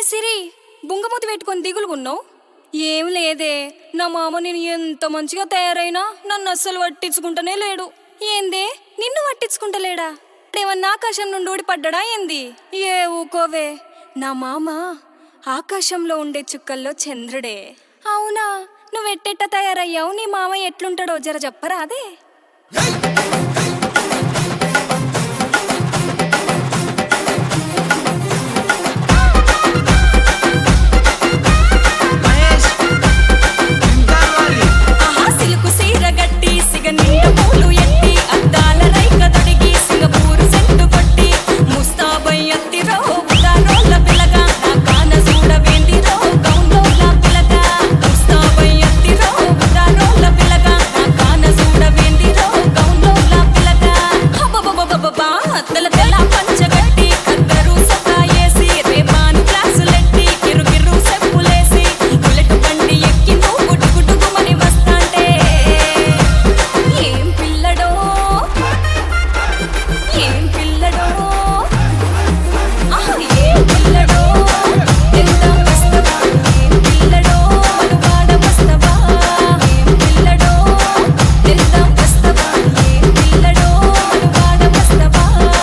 సిరి బుంగమూతి పెట్టుకొని దిగులుగున్నావు ఏం లేదే నా మామ నేను ఎంత మంచిగా తయారైనా నన్ను అస్సలు పట్టించుకుంటనే లేడు ఏందే నిన్ను పట్టించుకుంటలేడా ఏమన్నా ఆకాశం నుండి ఊడిపడ్డా ఏంది ఏ ఊకోవే నా మామ ఆకాశంలో ఉండే చుక్కల్లో చంద్రుడే అవునా నువ్వెట్టెట్ట తయారయ్యావు నీ మామ ఎట్లుంటాడో జర చెప్పరా అదే మహేష్ ఇంటారు ఆహా సిలుకు సీర గట్టి సిగ నిండు పూలు ఎత్తి అద్దాల రైక తొడిగి సింగపూరు సెట్టు కొట్టి ముస్తాబై అత్తిరో ఉదారోళ్ళ పిల్లగా నా కాన చూడవేందిరో గౌండోళ్ళ పిల్లగా ముస్తాబై అత్తిరో ఉదారోళ్ళ పిల్లగా నా కాన చూడవేందిరో గౌండోళ్ళ పిల్లగా హబబబబబబా తెల్ల తెల్ల పంచగట్టి కద్దరు సతాయేసి రేపాను క్లాసులెట్టి కిరు కిరు సెప్పులేసి బుల్లెట్ బండి ఎక్కి నువ్వు గుడ్డు గుడ్డుగుమని వస్తాంటే ఏం పిల్లడో ఏం పిల్లడో ఆహా ఏం పిల్లడో వెళ్దాం వస్తవా ఏం పిల్లడో మనువాడ వస్తవా ఏం పిల్లడో వెళ్దాం వస్తవా ఏం పిల్లడో మనువాడ వస్తవా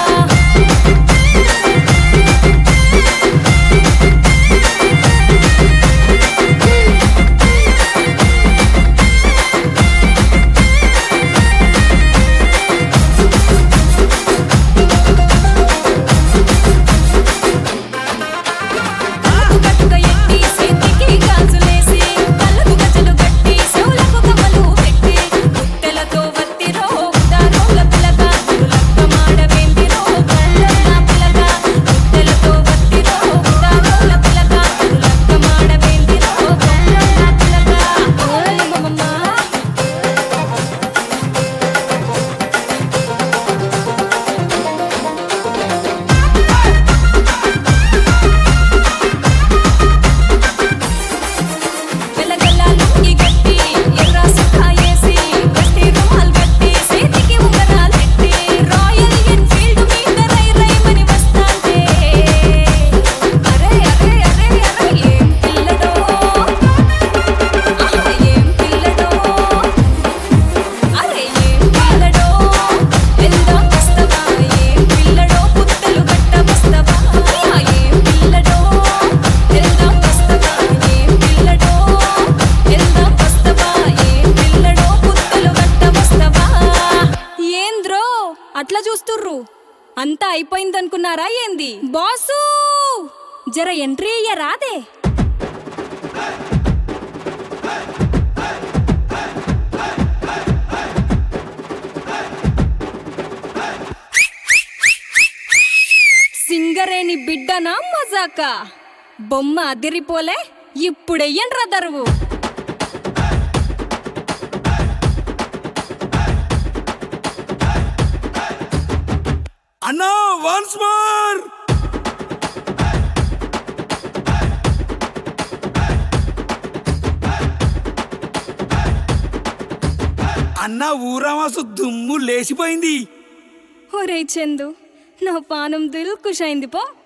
కట్టుక ఎట్టి చేతికి గాజులేసి కళ్ళకు గజలు కట్టి చెవులకు కమ్మలు పెట్టి పుట్టెలతో వత్తిరో ఉదారోల పిల్లగా తిరులక్క మాడవేందిరో కళ్ళన్న పిల్లగా పుట్టెలతో వత్తిరో ఉదారోల పిల్లగా తిరులక్క మాడవేందిరో కళ్ళన్న పిల్లగా ఓయ్ మమ్మమ్మ వెలగల్లా లుంగి గట్టి ఎర్ర సుఖా ఏసి గట్టి రుమాల్ గట్టి చేతికి ఉంగరాలెట్టి రాయల్ ఎన్ఫీల్డ్ మీద రై రైమని వస్తాంటే అరే అరే అరే అరే ఏం పిల్లడో ఆహా ఏం పిల్లడో అరే ఏం పిల్లడో వెళ్దాం వస్తవా ఏం పిల్లడో పుట్టలు గట్ట వస్తవా అయ్యా ఏం పిల్లడో వెళ్దాం వస్తవా ఏం పిల్లడో వెళ్దాం వస్తవా ఏం పిల్లడో పుట్టలు గట్ట వస్తవా ఏంద్రో అట్లా చూస్తుర్రు అంతా అయిపోయిందనుకున్నారా ఏంది బాసు జర ఎంట్రీ అయ్యా రాదే సింగరేణి బిడ్డనా మజాక బొమ్మ అదిరిపోలే ఇప్పుడెయ్యండ్రా దరువు అన్నా వన్స్ మోర్ అన్న ఊరామాసు దుమ్ము లేచిపోయింది ఒరే చందు నా పానం దిల్ ఖుష్ అయింది పో